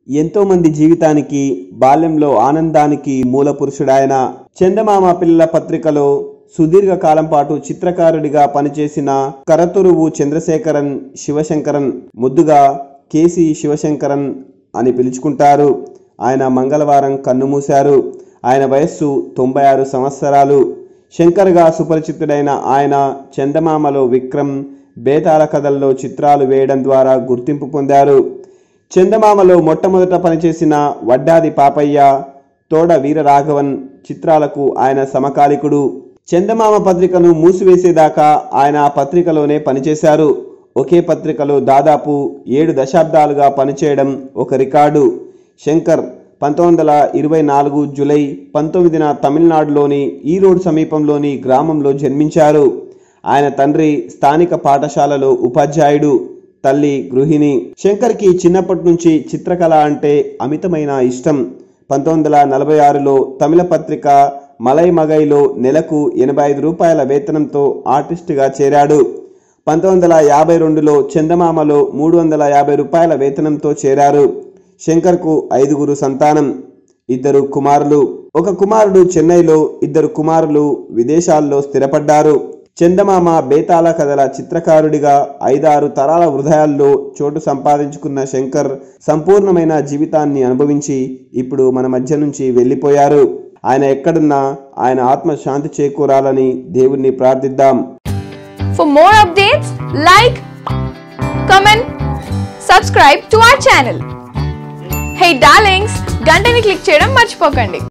ఎంతోమంది జీవితానికి బాల్యంలో ఆనందానికి మూల పురుషుడాయన చందమామ పిల్లల పత్రికలో సుదీర్ఘ కాలం పాటు చిత్రకారుడిగా పనిచేసిన కరతురువు చంద్రశేఖరన్ శివశంకరన్ ముద్దుగా కేసి శివశంకరన్ అని పిలుచుకుంటారు ఆయన మంగళవారం కన్నుమూశారు ఆయన వయస్సు తొంభై ఆరు సంవత్సరాలు శంకర్గా సుపరిచితుడైన ఆయన చందమామలో విక్రమ్ బేతాళ కథల్లో చిత్రాలు వేయడం ద్వారా గుర్తింపు పొందారు చందమామలో మొట్టమొదట పనిచేసిన వడ్డాది పాపయ్య తోడ వీరరాఘవన్ చిత్రాలకు ఆయన సమకాలికుడు చందమామ పత్రికను మూసివేసేదాకా ఆయన ఆ పత్రికలోనే పనిచేశారు ఒకే పత్రికలో దాదాపు ఏడు దశాబ్దాలుగా పనిచేయడం ఒక రికార్డు శంకర్ పంతొమ్మిది వందల ఇరవై నాలుగు జులై పంతొమ్మిదిన తమిళనాడులోని ఈరోడ్ సమీపంలోని గ్రామంలో జన్మించారు ఆయన తండ్రి స్థానిక పాఠశాలలో ఉపాధ్యాయుడు తల్లి గృహిణి శంకర్కి చిన్నప్పటి నుంచి చిత్రకళ అంటే అమితమైన ఇష్టం పంతొమ్మిది వందల నలభై ఆరులో తమిళ పత్రిక మలై మగైలో నెలకు ఎనభై ఐదు రూపాయల వేతనంతో ఆర్టిస్టుగా చేరాడు పంతొమ్మిది వందల యాభై రెండులో చందమామలో మూడు వందల యాభై రూపాయల వేతనంతో చేరారు శంకర్కు ఐదుగురు సంతానం ఇద్దరు కుమారులు ఒక కుమారుడు చెన్నైలో ఇద్దరు కుమారులు విదేశాల్లో స్థిరపడ్డారు చందమామ బేతాళ కథల చిత్రకారుడిగా ఐదారు తరాల హృదయాల్లో చోటు సంపాదించుకున్న శంకర్ సంపూర్ణమైన జీవితాన్ని అనుభవించి ఇప్పుడు మన మధ్య నుంచి వెళ్ళిపోయారు ఆయన ఎక్కడున్నా ఆయన ఆత్మ శాంతి చేకూరాలని దేవుణ్ణి ప్రార్థిద్దాం For more updates, like, comment, subscribe to our channel. Hey darlings, గంటని click చేయడం మర్చిపోకండి